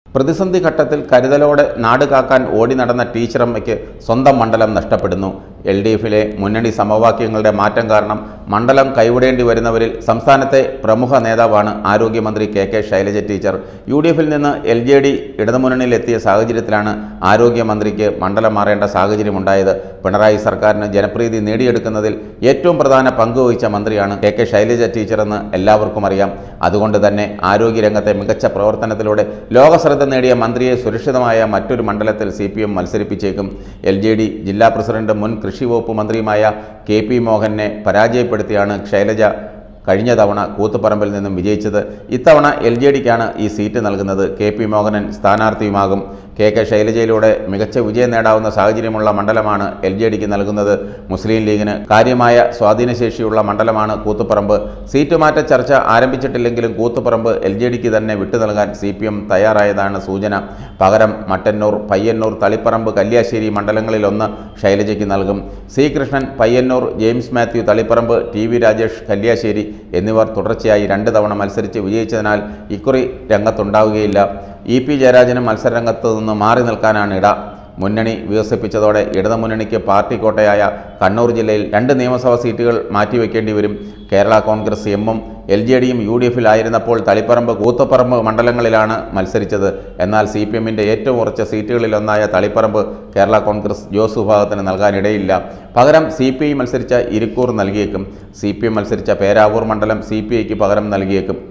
പ്രതിസന്ധി ഘട്ടത്തിൽ കരുതലോടെ നാട് കാക്കാൻ ഓടി നടന്ന ടീച്ചറമ്മയ്ക്ക് സ്വന്തം മണ്ഡലം നഷ്ടപ്പെടുന്നു എൽ ഡി എഫിലെ മുന്നണി സമവാക്യങ്ങളുടെ മാറ്റം കാരണം മണ്ഡലം കൈവിടേണ്ടി വരുന്നവരിൽ സംസ്ഥാനത്തെ പ്രമുഖ നേതാവാണ് ആരോഗ്യമന്ത്രി K K Shailaja teacher U D എഫിൽ നിന്ന് എൽ ജെ ഡി ഇടതുമുന്നണിയിലെത്തിയ സാഹചര്യത്തിലാണ് ആരോഗ്യമന്ത്രിക്ക് മണ്ഡലം മാറേണ്ട സാഹചര്യമുണ്ടായത് പിണറായി സർക്കാരിന് ജനപ്രീതി നേടിയെടുക്കുന്നതിൽ ഏറ്റവും പ്രധാന പങ്ക് വഹിച്ച മന്ത്രിയാണ് കെ കെ ശൈലജ ടീച്ചറെന്ന് എല്ലാവർക്കും അറിയാം അതുകൊണ്ട് തന്നെ ആരോഗ്യരംഗത്തെ മികച്ച പ്രവർത്തനത്തിലൂടെ ലോകശ്രദ്ധ നേടിയ മന്ത്രിയെ സുരക്ഷിതമായ മറ്റൊരു മണ്ഡലത്തിൽ സി പി എം മത്സരിപ്പിച്ചേക്കും എൽ ജെ ഡി ജില്ലാ പ്രസിഡന്റ് മുൻ കൃഷി വകുപ്പ് മന്ത്രിയുമായ കെ പി മോഹനെ പരാജയപ്പെടുത്തിയാണ് ശൈലജ കഴിഞ്ഞ തവണ കൂത്തുപറമ്പിൽ നിന്നും വിജയിച്ചത് ഇത്തവണ എൽ ജെ ഡിക്കാണ് ഈ സീറ്റ് നൽകുന്നത് കെ പി മോഹനൻ സ്ഥാനാർത്ഥിയുമാകും കെ കെ ശൈലജയിലൂടെ മികച്ച വിജയം നേടാവുന്ന സാഹചര്യമുള്ള മണ്ഡലമാണ് എൽ ജെ ഡിക്ക് നൽകുന്നത് മുസ്ലിം ലീഗിന് കാര്യമായ സ്വാധീനശേഷിയുള്ള മണ്ഡലമാണ് കൂത്തുപറമ്പ് സീറ്റ് മാറ്റ ചർച്ച ആരംഭിച്ചിട്ടില്ലെങ്കിലും കൂത്തുപറമ്പ് എൽ ജെ ഡിക്ക് തന്നെ വിട്ടു നൽകാൻ സി പി എം തയ്യാറായതാണ് സൂചന പകരം മട്ടന്നൂർ പയ്യന്നൂർ തളിപ്പറമ്പ് കല്യാശ്ശേരി മണ്ഡലങ്ങളിലൊന്ന് ശൈലജയ്ക്ക് നൽകും C Krishnan Payyanur James Mathew Taliparamba T V Rajesh Kalliasseri എന്നിവർ തുടർച്ചയായി രണ്ട് തവണ മത്സരിച്ച് വിജയിച്ചതിനാൽ ഇക്കുറി രംഗത്തുണ്ടാവുകയില്ല ഇ പി ജയരാജനും മത്സരരംഗത്ത് നിന്ന് മാറി നിൽക്കാനാണ് ഇട മുന്നണി വികസിപ്പിച്ചതോടെ ഇടതുമുന്നണിക്ക് പാർട്ടി കോട്ടയായ കണ്ണൂർ ജില്ലയിൽ രണ്ട് നിയമസഭാ സീറ്റുകൾ മാറ്റിവെക്കേണ്ടി വരും കേരള കോൺഗ്രസ് എമ്മും എൽ ജെ ഡിയും യു ഡി എഫിലായിരുന്നപ്പോൾ തളിപ്പറമ്പ് കൂത്തുപറമ്പ് മണ്ഡലങ്ങളിലാണ് മത്സരിച്ചത് എന്നാൽ സി പി എമ്മിൻ്റെ ഏറ്റവും ഉറച്ച സീറ്റുകളിലൊന്നായ തളിപ്പറമ്പ് കേരള കോൺഗ്രസ് ജോസ് വിഭാഗത്തിന് നൽകാനിടയില്ല പകരം സി പി ഐ മത്സരിച്ച ഇരിക്കൂർ നൽകിയേക്കും സി പി എം മത്സരിച്ച പേരാവൂർ മണ്ഡലം സി പി ഐക്ക് പകരം നൽകിയേക്കും